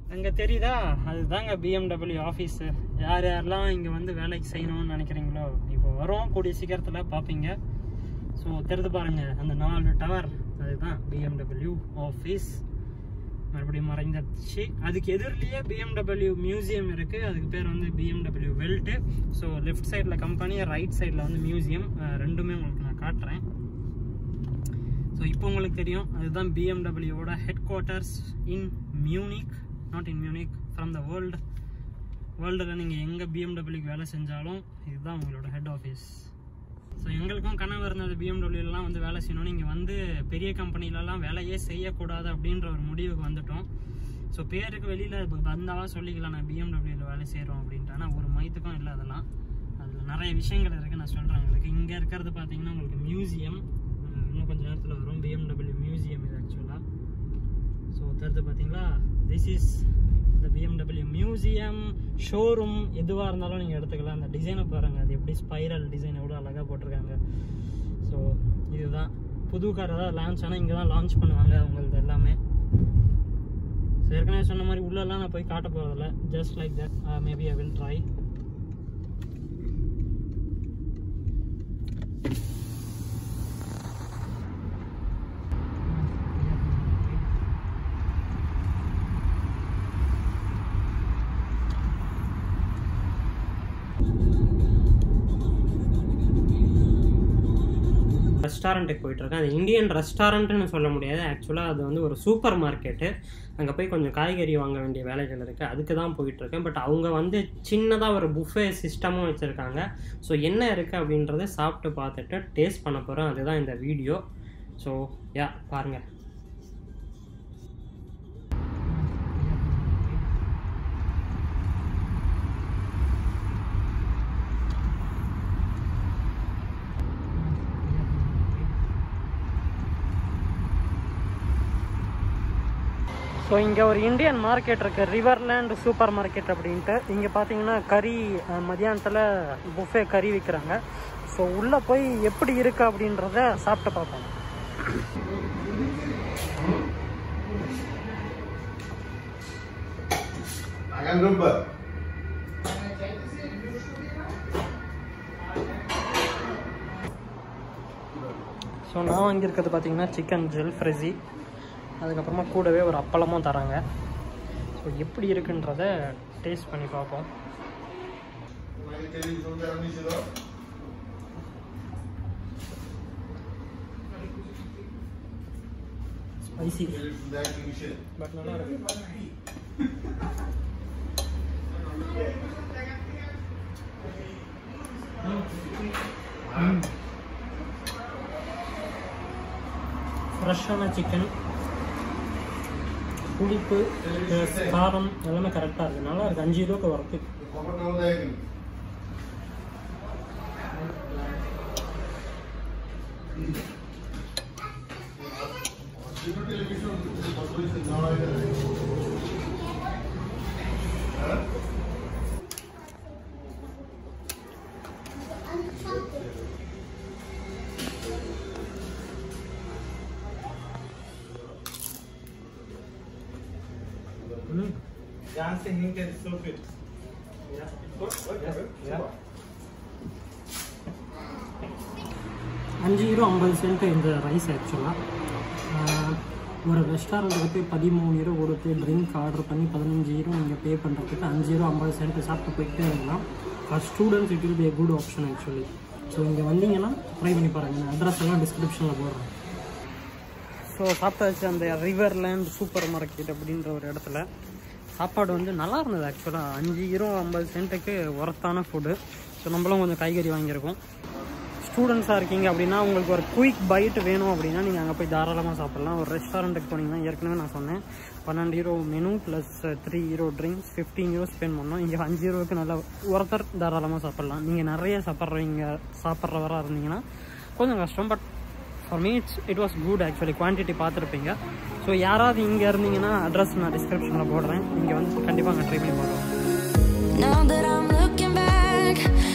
அங்கே தெரியுதா அதுதாங்க பிஎம்டபிள்யூ ஆஃபீஸு யார் யாரெல்லாம் இங்கே வந்து வேலைக்கு செய்யணும்னு நினைக்கிறீங்களோ இப்போ வரும் கூடிய சீக்கிரத்தில் பார்ப்பீங்க ஸோ தெரிந்து பாருங்க அந்த நாலு டவர் அதுதான் பிஎம்டபிள்யூ ஆஃபீஸ் மறுபடியும் மறைஞ்சிருச்சு அதுக்கு எதிரிலேயே பிஎம்டபிள்யூ மியூசியம் இருக்குது அதுக்கு பேர் வந்து பிஎம்டபிள்யூ வெல்ட்டு ஸோ லெஃப்ட் சைடில் கம்பெனி ரைட் சைடில் வந்து மியூசியம் ரெண்டுமே உங்களுக்கு நான் காட்டுறேன் ஸோ இப்போ உங்களுக்கு தெரியும் அதுதான் பிஎம்டபிள்யூவோட headquarters in Munich not in Munich from the world வேர்ல்டில் நீங்கள் எங்கே பிஎம்டபிள்யூக்கு வேலை செஞ்சாலும் இதுதான் உங்களோட ஹெட் ஆஃபீஸ் ஸோ எங்களுக்கும் கனவு இருந்தது பிஎம்டபிள்யூலாம் வந்து வேலை செய்யணும் நீங்கள் வந்து பெரிய கம்பெனிலலாம் வேலையே செய்யக்கூடாது அப்படின்ற ஒரு முடிவுக்கு வந்துட்டோம் ஸோ பேருக்கு வெளியில் வந்தாவா சொல்லிக்கலாம் நான் பிஎம்டபிள்யூவில் வேலை செய்கிறோம் அப்படின்ட்டு ஆனால் ஒரு மைத்துக்கும் இல்லை அதெல்லாம் அதில் நிறைய விஷயங்கள் இருக்குது நான் சொல்கிறேன் உங்களுக்கு இங்கே இருக்கிறது பார்த்தீங்கன்னா உங்களுக்கு மியூசியம் இன்னும் கொஞ்சம் நேரத்தில் வரும் பிஎம்டபிள்யூ மியூசியம் இது ஆக்சுவலாக ஸோ தருது பார்த்தீங்களா திஸ் இஸ் இந்த பிஎம்டபிள்யூ மியூசியம் ஷோரூம் எதுவாக இருந்தாலும் நீங்கள் எடுத்துக்கலாம் அந்த டிசைனை பாருங்கள் அது எப்படி ஸ்பைரல் டிசைன் எவ்வளோ அழகாக போட்டிருக்காங்க ஸோ இதுதான் புது கார் ஏதாவது லான்ச் ஆனால் இங்கே தான் லான்ச் பண்ணுவாங்க அவங்களது எல்லாமே ஸோ ஏற்கனவே சொன்ன மாதிரி உள்ளெல்லாம் நான் போய் காட்ட போகிறதில்ல just like that maybe I will try ரெஸ்டாரண்ட்டுக்கு போயிட்டுருக்கேன் அது இந்தியன் ரெஸ்டாரண்ட்டுன்னு சொல்ல முடியாது ஆக்சுவலாக அது வந்து ஒரு சூப்பர் மார்க்கெட்டு அங்கே போய் கொஞ்சம் காய்கறி வாங்க வேண்டிய வேலைகள் இருக்குது அதுக்கு தான் போயிட்டுருக்கேன் பட் அவங்க வந்து சின்னதாக ஒரு புஃபே சிஸ்டமும் வச்சுருக்காங்க ஸோ என்ன இருக்குது அப்படின்றத சாப்பிட்டு பார்த்துட்டு டேஸ்ட் பண்ண போகிறோம் அதுதான் இந்த வீடியோ ஸோ யா பாருங்கள் ஸோ இங்கே ஒரு இந்தியன் மார்க்கெட் இருக்குது ரிவர்லேண்ட் சூப்பர் மார்க்கெட் அப்படின்ட்டு இங்கே பார்த்தீங்கன்னா கறி அஹ், மதியானத்தில் புஃபே கறி விற்கிறாங்க ஸோ உள்ளே போய் எப்படி இருக்கு அப்படின்றத சாப்பிட்டு பார்ப்போம் Akan lupa. ஸோ நான் வாங்கியிருக்கிறது பார்த்தீங்கன்னா சிக்கன் ஜெல் ஃப்ரெஸி அதுக்கப்புறமா கூடவே ஒரு அப்பளமும் தராங்க ஸோ எப்படி இருக்குன்றத டேஸ்ட் பண்ணி பார்ப்போம் Lagi jadi saudara ni sila. Spicy Jadi sudah ni sila. But நல்லா இருக்கு ஃப்ரெஷ்ஷான சிக்கன் புளிப்பு plus காரம் எல்லாமே கரெக்டாக இருக்குது நல்லா இருக்குது அஞ்சு ரூபாய்க்கு work Apa kau lagi? Itu television botol itu jangan ada. ம் Dancing ink is so fit. Yeah. அஞ்சு யூரோ ஐம்பது சென்ட் இந்த ரைஸ் ஆக்சுவலாக ஒரு ரெஸ்டாரண்ட்டுக்கு போய் பதிமூணு யூரோ கொடுத்து ட்ரிங்க் ஆர்டர் பண்ணி பதினஞ்சு யூரோ நீங்கள் பே பண்ணுறதுக்கு அஞ்சு யூரோ ஐம்பது சென்ட் சாப்பிட்டு போயிட்டே இருக்கலாம் for students it will be a good option actually so இங்கே வந்தீங்கன்னா ட்ரை பண்ணி பாருங்கள் அட்ரஸ் எல்லாம் டிஸ்கிரிப்ஷனில் போடுறேன் ஸோ சாப்பிட்டாச்சு அந்த ரிவர்லேண்ட் சூப்பர் மார்க்கெட் அப்படின்ற ஒரு இடத்துல சாப்பாடு வந்து நல்லா இருந்தது ஆக்சுவலாக அஞ்சு யூரோ ஐம்பது சென்ட்டுக்கு ஒர்த்தான ஃபுட்டு ஸோ நம்மளும் கொஞ்சம் காய்கறி வாங்கியிருக்கோம் ஸ்டூடெண்ட்ஸாக இருக்கீங்க அப்படின்னா உங்களுக்கு ஒரு குயிக் பைட் வேணும் அப்படின்னா நீங்கள் அங்கே போய் தாராளமாக சாப்பிட்லாம் ஒரு ரெஸ்டாரண்ட்டுக்கு போனீங்கன்னா ஏற்கனவே நான் சொன்னேன் பன்னெண்டு euro menu plus three euro drinks fifteen euro spend பண்ணோம் இங்கே அஞ்சு ஹீரோவுக்கு நல்லா ஒருத்தர் தாராளமாக சாப்பிட்லாம் நீங்கள் நிறைய சாப்பிட்றவங்க சாப்பிட்றவராக இருந்தீங்கன்னா கொஞ்சம் கஷ்டம் but for me it's it was good actually quantity பார்த்துருப்பீங்க ஸோ யாராவது இங்கே இருந்தீங்கன்னா அட்ரஸ் நான் டிஸ்கிரிப்ஷனில் போடுறேன் நீங்கள் வந்து கண்டிப்பாக அங்கே ட்ரை பண்ணி பார்க்கலாம் Now that I'm looking back,